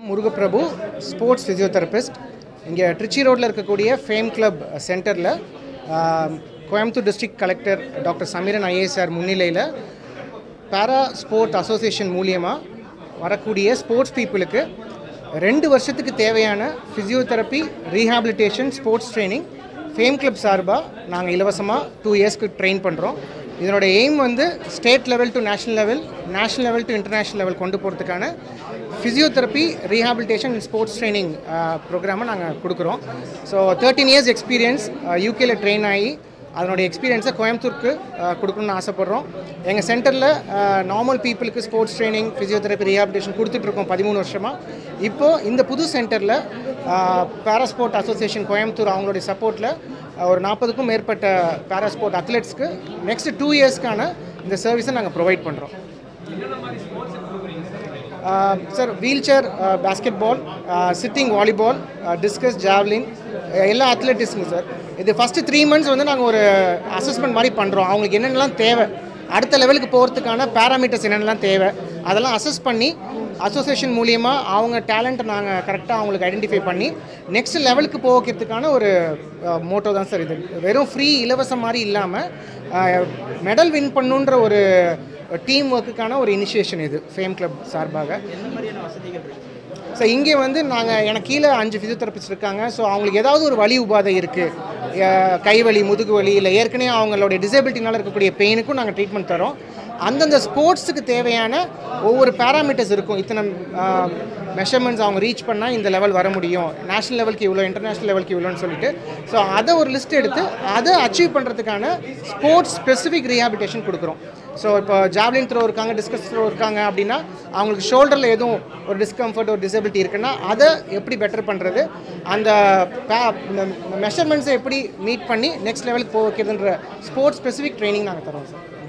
முருகப்பிரபு sports physiotherapist இங்கே ட்ரிச்சி ரோட்டில் இருக்கக்கூடிய ஃபேம் கிளப் சென்டரில் Coimbatore district collector doctor Sameeran IAS sir முன்னிலையில் பாரா ஸ்போர்ட் அசோசியேஷன் மூலியமாக வரக்கூடிய ஸ்போர்ட்ஸ் பீப்புளுக்கு ரெண்டு வருஷத்துக்கு தேவையான physiotherapy rehabilitation sports training fame club சார்பாக நாங்கள் இலவசமாக டூ இயர்ஸ்க்கு ட்ரெயின் பண்ணுறோம் இதனோட எய்ம் வந்து state level to national level national level to international level கொண்டு போகிறதுக்கான physiotherapy rehabilitation and sports training ப்ரோக்ராமை நாங்கள் கொடுக்குறோம் ஸோ தேர்ட்டீன் இயர்ஸ் எக்ஸ்பீரியன்ஸ் யூகேல ட்ரெயின் ஆகி அதனுடைய எக்ஸ்பீரியன்ஸை கோயம்புத்தூருக்கு அஹ், கொடுக்கணும்னு ஆசைப்பட்றோம் எங்கள் சென்டரில் நார்மல் பீப்புளுக்கு ஸ்போர்ட்ஸ் ட்ரைனிங் ஃபிசியோதெரப்பி ரீஹாபிலிட்டேஷன் கொடுத்துட்ருக்கோம் பதிமூணு வருஷமாக இப்போது இந்த புது சென்டரில் பேராஸ்போர்ட் அசோசியேஷன் கோயம்புத்தூர் அவங்களுடைய சப்போர்ட்டில் ஒரு நாற்பதுக்கும் மேற்பட்ட பேராஸ்போர்ட் அத்லெட்ஸ்க்கு நெக்ஸ்ட் டூ இயர்ஸ்க்கான இந்த சர்வீஸை நாங்கள் ப்ரொவைட் பண்ணுறோம் sir wheelchair basketball sitting volleyball discus javelin எல்லா அத்லெட்டிக்ஸுங்க சார் இது ஃபஸ்ட்டு த்ரீ மந்த்ஸ் வந்து நாங்கள் ஒரு அசஸ்மெண்ட் மாதிரி பண்ணுறோம் அவங்களுக்கு என்னென்னலாம் தேவை அடுத்த லெவலுக்கு போகிறதுக்கான பேராமீட்டர்ஸ் என்னென்னலாம் தேவை அதெல்லாம் அசஸ் பண்ணி அசோசியேஷன் மூலியமாக அவங்க டேலண்ட்டை நாங்கள் கரெக்டாக அவங்களுக்கு ஐடென்டிஃபை பண்ணி நெக்ஸ்ட் லெவலுக்கு போகிறதுக்கான ஒரு மோட்டோ தான் சார் இது வெறும் ஃப்ரீ இலவசம் மாதிரி இல்லாமல் மெடல் வின் பண்ணுன்ற ஒரு டீம் ஒர்க்குக்கான ஒரு இனிஷியேஷன் இது ஃபேம் கிளப் சார்பாக ஸோ இங்கே வந்து நாங்கள் எனக்கு கீழே அஞ்சு ஃபிசியோதெரபிஸ்ட் இருக்காங்க ஸோ அவங்களுக்கு ஏதாவது ஒரு வலி உபாதை இருக்குது கை வலி முதுகு வலி இல்லை ஏற்கனவே அவங்களுடைய டிசபிலிட்டினால இருக்கக்கூடிய பெயினுக்கும் நாங்கள் ட்ரீட்மெண்ட் தரோம் அந்தந்த ஸ்போர்ட்ஸுக்கு தேவையான ஒவ்வொரு பேராமீட்டர்ஸ் இருக்கும் இத்தனை மெஷர்மெண்ட்ஸ் அவங்க ரீச் பண்ணால் இந்த லெவல் வர முடியும் நேஷனல் லெவலுக்கு இவ்வளோ இன்டர்நேஷ்னல் லெவலுக்கு இவ்வளோன்னு சொல்லிட்டு ஸோ அதை ஒரு லிஸ்ட் எடுத்து அதை அச்சீவ் பண்ணுறதுக்கான ஸ்போர்ட்ஸ் ஸ்பெசிஃபிக் ரீஹாபிலிட்டேஷன் கொடுக்குறோம் ஸோ இப்போ ஜாவ்லின் த்ரோ இருக்காங்க டிஸ்கஸ் த்ரோ இருக்காங்க அப்படின்னா அவங்களுக்கு ஷோல்டரில் எதுவும் ஒரு டிஸ்கம்ஃபர்ட் ஒரு டிசபிலிட்டி இருக்குன்னா அதை எப்படி பெட்டர் பண்ணுறது அந்த மெஷர்மெண்ட்ஸை எப்படி மீட் பண்ணி நெக்ஸ்ட் லெவலுக்கு போக வைக்கிறதுன்ற ஸ்போர்ட்ஸ் ஸ்பெசிஃபிக் ட்ரைனிங் நாங்கள் தரோம் சார்